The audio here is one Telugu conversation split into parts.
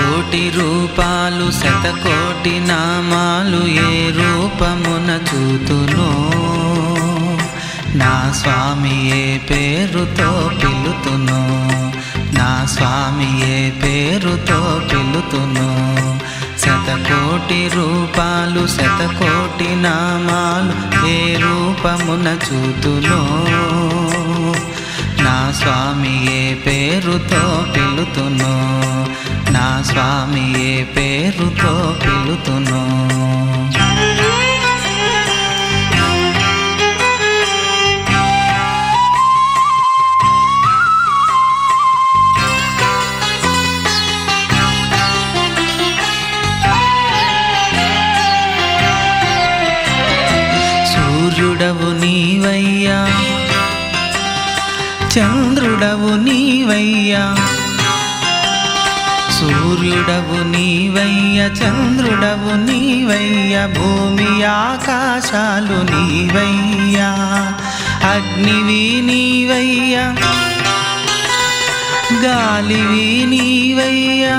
కోటి రూపాలు శతకోటి నామాలు ఏ రూపమున చూతునో నా స్వామి ఏ పేరుతో పిలుతునో నా స్వామి ఏ పేరుతో పిలుతునో శతకోటి రూపాలు శతకోటి నామాలు ఏ రూపమున చూతునో నా స్వామి ఏ పేరుతో పిలుతునో నా స్వామి ఏ పేరుతో పిలుతునో సూర్యుడవు నీవయ్యా చంద్రుడవు నీవయ్యా సూర్యుడవు నీవయ్య చంద్రుడవు నీవయ్య భూమి ఆకాశాలు నీవయ్యా అగ్నివి నీవయ్యా గాలివి నీవయ్యా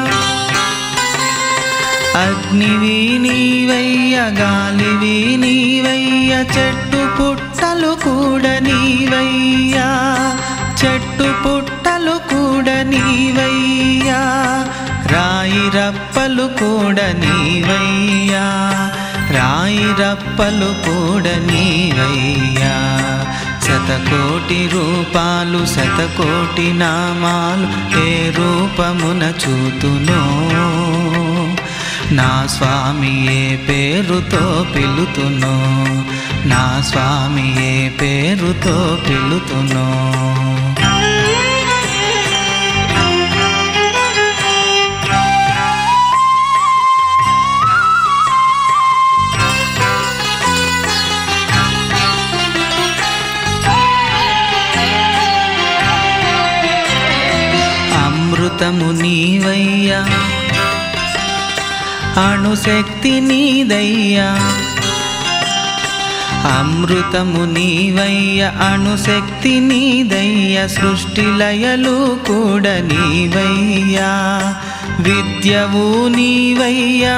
అగ్నివి నీవయ్య గాలివి నీవయ్య చెట్టు పుట్టలు కూడా నీవయ్యా చెట్టు పుట్టలు కూడా నీవయ్యా రాయి రప్పలు కూడా నీవయ్యా రాయి రప్పలు కూడా నీవయ్యా శతకోటి రూపాలు శతకోటి నామాలు ఏ రూపమున చూతునో నా స్వామి ఏ పేరుతో పిలుతునో నా స్వామి ఏ పేరుతో పిలుతునో అమృతము నీవయ్యా అణుశక్తి నీదయ్యా అమృతము నీవయ్య అణుశక్తి నీదయ్య సృష్టి లయలు కూడా నీవయ్యా విద్యవు నీవయ్యా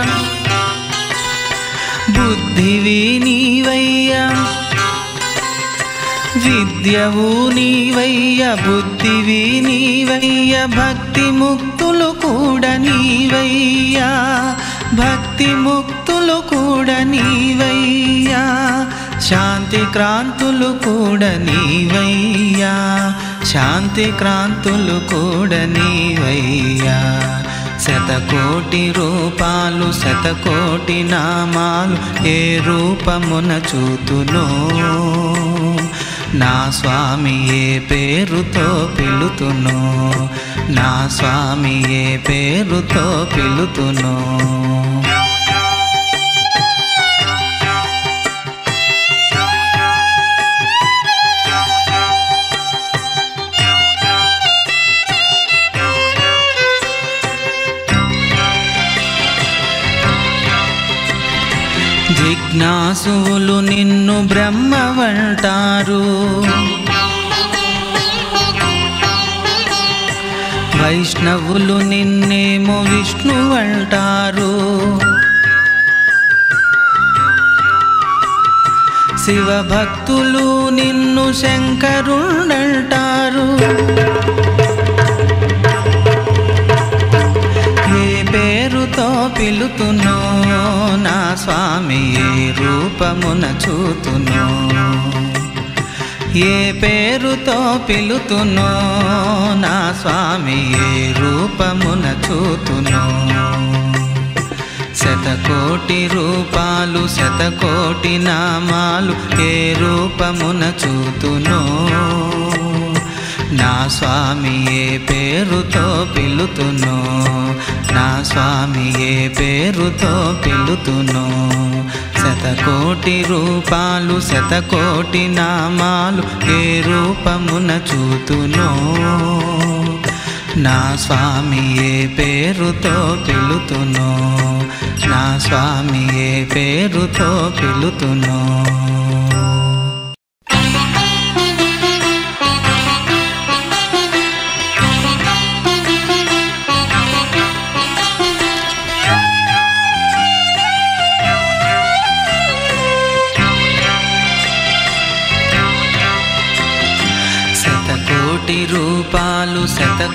బుద్ధివి నీవయ్యా విద్యవు నీవయ్య బుద్ధివి నీవయ్య భక్తి ముక్తులు కూడా నీవయ్యా భక్తి ముక్తులు కూడా నీవయ్యా శాంతి క్రాంతులు కూడా నీవయ్యా శాంతి క్రాంతులు కూడా నీవయ్యా శతకోటి రూపాలు శతకోటి నామాలు ఏ రూపమున చూతునో నా స్వామి ఏ పేరుతో పిలుతునో నా స్వామి ఏ పేరుతో పిలుతునో జిజ్ఞాసువులు నిన్ను బ్రహ్మవంటారు వైష్ణవులు నిన్నేమో విష్ణు అంటారు శివభక్తులు నిన్ను శంకరుండంటారు ఏ పేరుతో పిలుతునో నా స్వామి ఏ రూపమున చూతునో ఏ పేరుతో పిలుతునో నా స్వామి ఏ రూపమున చూతునో శతకోటి రూపాలు శతకోటి నామాలు ఏ రూపమున చూతునో నా స్వామి ఏ పేరుతో పిలుతునో నా స్వామి ఏ పేరుతో పిలుతునో శతకోటి రూపాలు శతకోటి నామాలు ఏ రూపమున చూతునో నా స్వామి ఏ పేరుతో పిలుతునో నా స్వామి ఏ పేరుతో పిలుతునో కోటి రూపాలు శత